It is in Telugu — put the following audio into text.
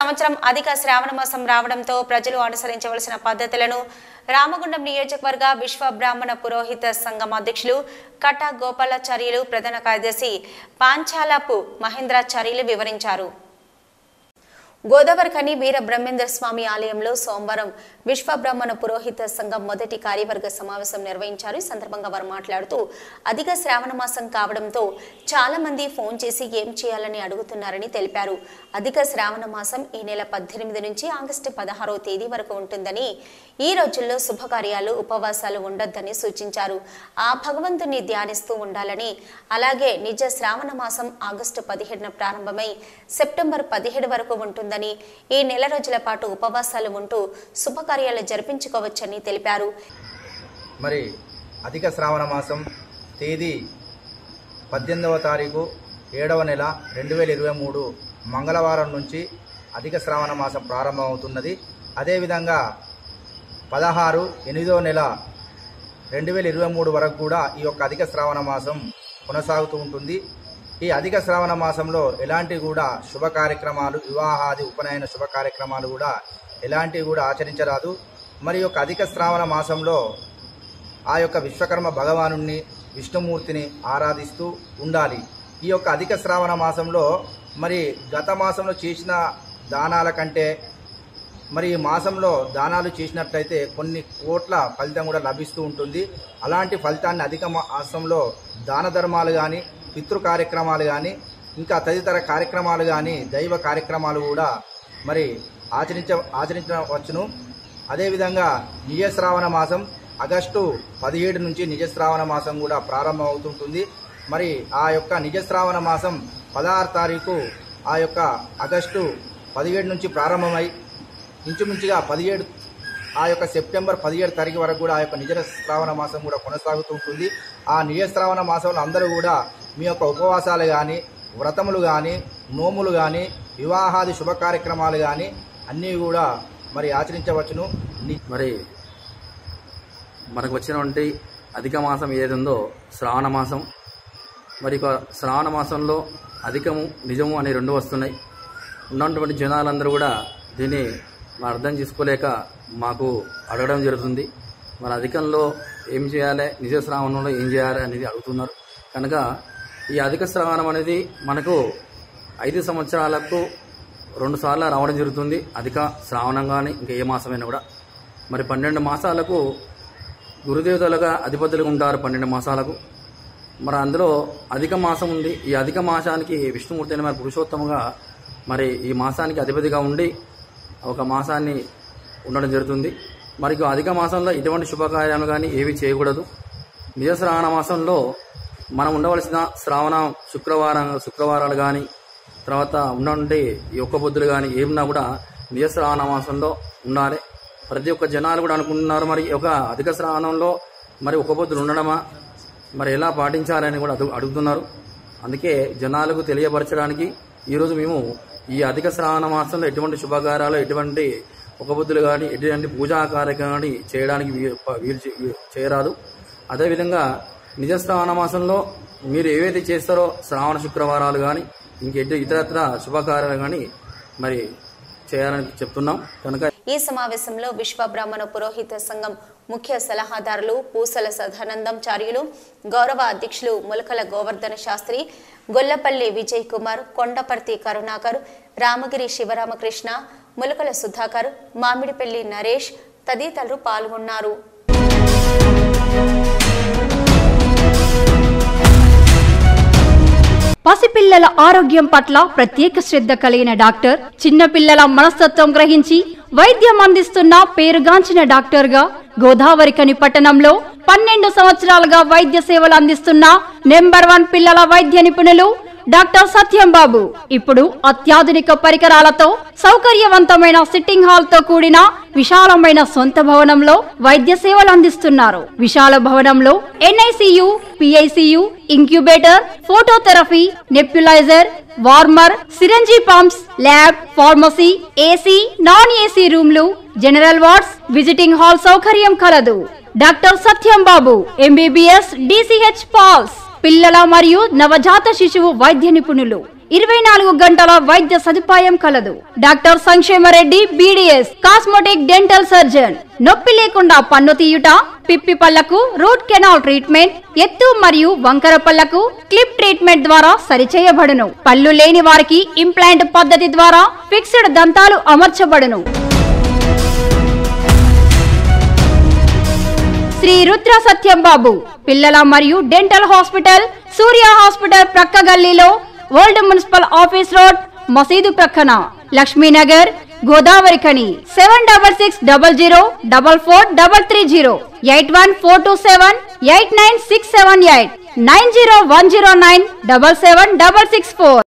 సంవత్సరం అధిక శ్రావణ మాసం రావడంతో ప్రజలు అనుసరించవలసిన పద్ధతులను రామగుండం నియోజకవర్గ విశ్వ బ్రాహ్మణ పురోహిత సంఘం అధ్యక్షులు కట్ట గోపాలాచార్యులు ప్రధాన కార్యదర్శి పాంచాలపు మహేంద్రాచార్యులు వివరించారు గోదావరిఖని వీర బ్రహ్మేంద్ర స్వామి ఆలయంలో సోమవారం విశ్వ బ్రాహ్మణ పురోహిత సంఘం మొదటి కార్యవర్గ సమావేశం నిర్వహించారు ఈ సందర్భంగా వారు మాట్లాడుతూ అధిక శ్రావణ మాసం కావడంతో చాలా మంది ఫోన్ చేసి ఏం చేయాలని అడుగుతున్నారని తెలిపారు అధిక శ్రావణ మాసం ఈ నెల పద్దెనిమిది నుంచి ఆగస్టు పదహారో తేదీ వరకు ఉంటుందని ఈ రోజుల్లో శుభకార్యాలు ఉపవాసాలు ఉండొద్దని సూచించారు ఆ భగవంతుని ధ్యానిస్తూ ఉండాలని అలాగే నిజ శ్రావణ మాసం ఆగస్టు పదిహేడున ప్రారంభమై సెప్టెంబర్ పదిహేడు వరకు ఉంటుందని ఈ నెల రోజుల పాటు ఉపవాసాలు ఉంటూ శుభకార్యాలు జరిపించుకోవచ్చని తెలిపారు మరి అధిక శ్రావణ మాసం తేదీ పద్దెనిమిదవ తారీఖు ఏడవ నెల రెండు వేల ఇరవై మూడు మంగళవారం నుంచి అధిక శ్రావణ మాసం ప్రారంభమవుతున్నది అదేవిధంగా పదహారు ఎనిమిదవ నెల రెండు వేల ఇరవై మూడు వరకు కూడా ఈ యొక్క అధిక శ్రావణ మాసం కొనసాగుతూ ఉంటుంది ఈ అధిక శ్రావణ మాసంలో ఎలాంటి కూడా శుభ కార్యక్రమాలు వివాహాది ఉపనయన శుభ కార్యక్రమాలు కూడా ఎలాంటివి కూడా ఆచరించరాదు మరి యొక్క అధిక శ్రావణ మాసంలో ఆ యొక్క విశ్వకర్మ భగవానుణ్ణి విష్ణుమూర్తిని ఆరాధిస్తూ ఉండాలి ఈ యొక్క అధిక శ్రావణ మాసంలో మరి గత మాసంలో చేసిన దానాల కంటే మరి ఈ మాసంలో దానాలు చేసినట్లయితే కొన్ని కోట్ల ఫలితం కూడా లభిస్తూ ఉంటుంది అలాంటి ఫలితాన్ని అధిక మాసంలో దాన ధర్మాలు కానీ పితృ కార్యక్రమాలు కానీ ఇంకా తదితర కార్యక్రమాలు కానీ దైవ కార్యక్రమాలు కూడా మరి ఆచరించ ఆచరించవచ్చును అదేవిధంగా నిజ శ్రావణ మాసం ఆగస్టు పదిహేడు నుంచి నిజ శ్రావణ మాసం కూడా ప్రారంభం అవుతుంటుంది మరి ఆ యొక్క నిజ శ్రావణ మాసం పదహారు తారీఖు ఆ యొక్క ఆగస్టు పదిహేడు నుంచి ప్రారంభమై ఇంచుమించుగా పదిహేడు ఆ యొక్క సెప్టెంబర్ పదిహేడు తారీఖు వరకు కూడా ఆ యొక్క నిజ శ్రావణ మాసం కూడా కొనసాగుతూ ఉంటుంది ఆ నిజ శ్రావణ మాసంలో అందరూ కూడా మీ యొక్క ఉపవాసాలు కానీ వ్రతములు కానీ నోములు కానీ వివాహాది శుభ కార్యక్రమాలు కానీ అన్నీ కూడా మరి ఆచరించవచ్చును ని- మరి మనకు వచ్చినటువంటి అధిక మాసం ఏది ఉందో శ్రావణ మాసం మరి ఇక శ్రావణ మాసంలో అధికము నిజము అనే రెండు వస్తున్నాయి ఉన్నటువంటి జనాలందరూ కూడా దీన్ని మరి అర్థం చేసుకోలేక మాకు అడగడం జరుగుతుంది మరి అధికంలో ఏం చేయాలి నిజ శ్రావణంలో ఏం చేయాలి అనేది అడుగుతున్నారు కనుక ఈ అధిక శ్రావణం అనేది మనకు ఐదు సంవత్సరాలకు రెండు సార్లు రావడం జరుగుతుంది అధిక శ్రావణం కానీ ఇంకా ఏ మాసమైనా కూడా మరి పన్నెండు మాసాలకు గురుదేవతలుగా అధిపతులుగా ఉంటారు పన్నెండు మాసాలకు మరి అందులో అధిక మాసం ఉంది ఈ అధిక మాసానికి విష్ణుమూర్తి అయిన మరి పురుషోత్తముగా మరి ఈ మాసానికి అధిపతిగా ఉండి ఒక మాసాన్ని ఉండడం జరుగుతుంది మరి ఇక అధిక మాసంలో ఎటువంటి శుభకార్యాలు కానీ ఏవి చేయకూడదు నిజ శ్రావణ మాసంలో మనం ఉండవలసిన శ్రావణ శుక్రవారం శుక్రవారాలు కానీ తర్వాత ఉన్నటువంటి ఈ ఒక్క పొద్దులు కానీ ఏమన్నా కూడా నిజ శ్రావణ మాసంలో ఉండాలి ప్రతి ఒక్క జనాలు కూడా అనుకుంటున్నారు మరి ఒక అధిక శ్రావణంలో మరి ఒక్క పొద్దులు ఉండడమా మరి ఎలా పాటించాలని కూడా అడుగు అడుగుతున్నారు అందుకే జనాలకు తెలియపరచడానికి ఈరోజు మేము ఈ అధిక శ్రావణ మాసంలో ఎటువంటి శుభకార్యాలు ఎటువంటి ఒక బుద్ధులు కానీ ఎటువంటి పూజా కార్యక్రమం కానీ చేయడానికి వీ- ప- వీలు చే- వీ- చేయరాదు అదేవిధంగా నిజ శ్రావణ మాసంలో మీరు ఏవైతే చేస్తారో శ్రావణ శుక్రవారాలు కానీ ఇంకెటు ఇతరత్ర శుభకార్యాలు కానీ మరి చేయాలని చెప్తున్నాం కనుక ఈ సమావేశంలో విశ్వ బ్రాహ్మణ పురోహిత సంఘం ముఖ్య సలహాదారులు పూసల సదానందం చార్యులు గౌరవ అధ్యక్షులు ములకల గోవర్ధన శాస్త్రి గొల్లపల్లి విజయ్ కుమార్ కొండపర్తి కరుణాకర్ రామగిరి శివరామకృష్ణ ములకల సుధాకర్ మామిడిపల్లి నరేష్ తదితరులు పాల్గొన్నారు పసిపిల్లల ఆరోగ్యం పట్ల ప్రత్యేక శ్రద్ధ కలిగిన డాక్టర్ చిన్నపిల్లల మనస్తత్వం గ్రహించి వైద్యం అందిస్తున్న పేరుగాంచిన డాక్టర్గా గోదావరికని పట్టణంలో పన్నెండు సంవత్సరాలుగా వైద్య సేవలు అందిస్తున్న నెంబర్ వన్ పిల్లల వైద్య నిపుణులు డాక్టర్ సత్యం బాబు ఇప్పుడు అత్యాధునిక పరికరాలతో సౌకర్యవంతమైన సిట్టింగ్ హాల్ తో కూడిన విశాలమైన సొంత భవనంలో వైద్య సేవలు అందిస్తున్నారు విశాల భవనంలో NICU PICU incubator phototherapy nebuliser warmer syringe pumps lab pharmacy AC non AC రూమ్లు జనరల్ వార్డ్స్ విజిటింగ్ హాల్ సౌకర్యం కలదు doctor Satyam Babu MBBS DCH PALS పిల్లల మరియు నవజాత శిశువు వైద్య నిపుణులు ఇరవై నాలుగు గంటల వైద్య సదుపాయం కలదు డాక్టర్ సంక్షేమరెడ్డి బీడీఎస్ కాస్మెటిక్ డెంటల్ సర్జన్ నొప్పి లేకుండా పన్ను తీయుట పిప్పి పళ్లకు రూట్ కెనాల్ ట్రీట్మెంట్ ఎత్తు మరియు వంకర పళ్లకు క్లిప్ ట్రీట్మెంట్ ద్వారా సరిచేయబడును పళ్ళు లేని వారికి ఇంప్లాంట్ పద్ధతి ద్వారా ఫిక్స్డ్ దంతాలు అమర్చబడును శ్రీ రుద్ర సత్యం బాబు పిల్లల మరియు డెంటల్ హాస్పిటల్ సూర్య హాస్పిటల్ ప్రక్క గల్లీలో ఓల్డ్ మున్సిపల్ ఆఫీస్ రోడ్ మసీదు ప్రక్కన Laxminagar Godavarikhani seven double six double zero double four double three zero eight one four two seven eight nine six seven eight nine zero one zero nine double seven double six four